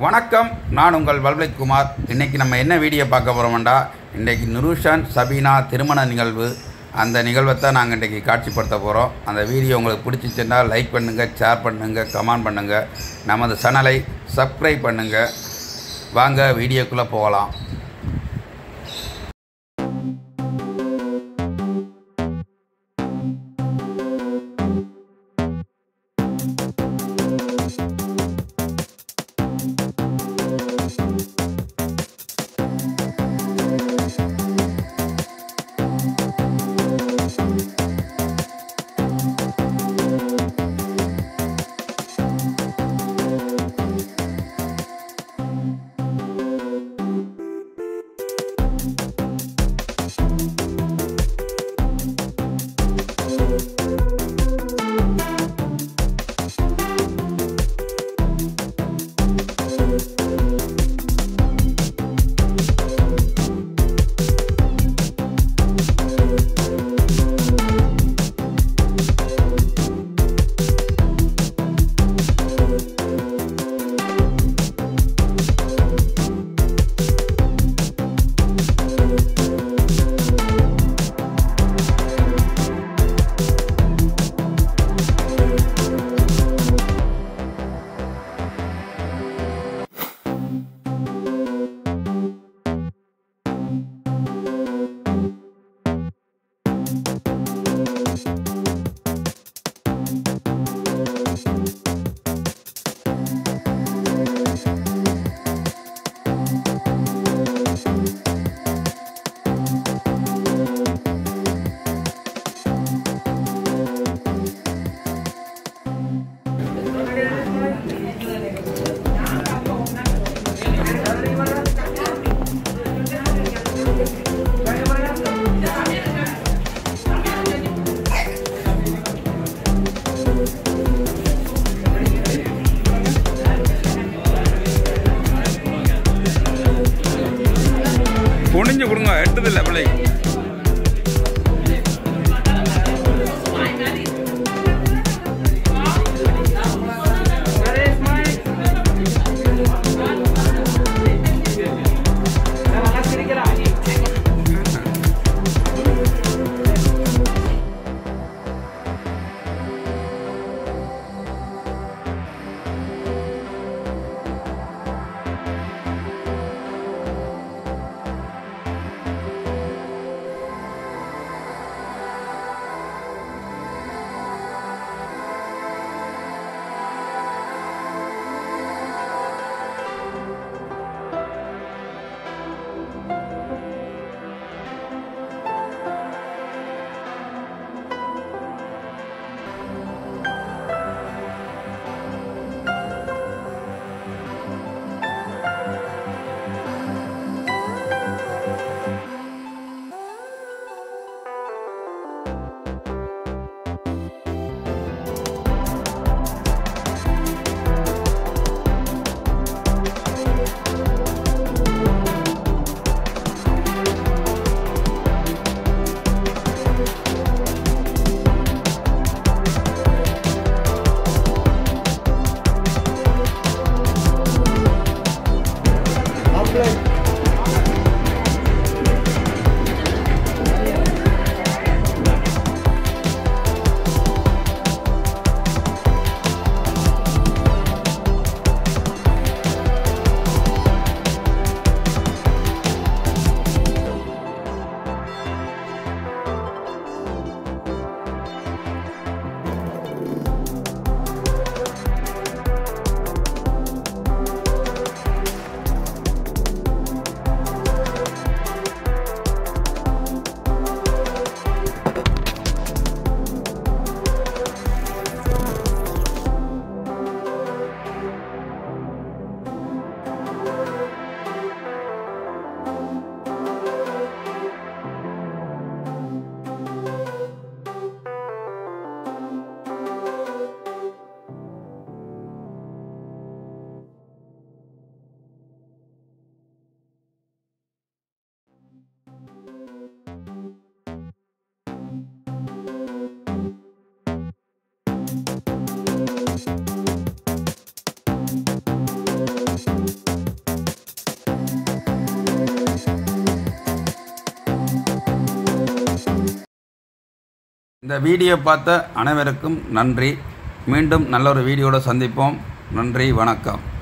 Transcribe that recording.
வணக்கம் நான் உங்கள் வல்வலைக்குமார் இன்றைக்கி நம்ம என்ன வீடியோ பார்க்க போகிறோம்டா இன்றைக்கி நுருஷான் சபீனா திருமண நிகழ்வு அந்த நிகழ்வை தான் நாங்கள் இன்றைக்கி காட்சிப்படுத்த போகிறோம் அந்த வீடியோ உங்களுக்கு பிடிச்சிச்சுன்னா லைக் பண்ணுங்கள் ஷேர் பண்ணுங்கள் கமெண்ட் பண்ணுங்கள் நமது சேனலை சப்ஸ்கிரைப் பண்ணுங்கள் வாங்க வீடியோக்குள்ளே போகலாம் குனிஞ்சு கொடுங்க எட்டதில்லை பிள்ளை இந்த வீடியோ பார்த்த அனைவருக்கும் நன்றி மீண்டும் நல்ல ஒரு வீடியோட சந்திப்போம் நன்றி வணக்கம்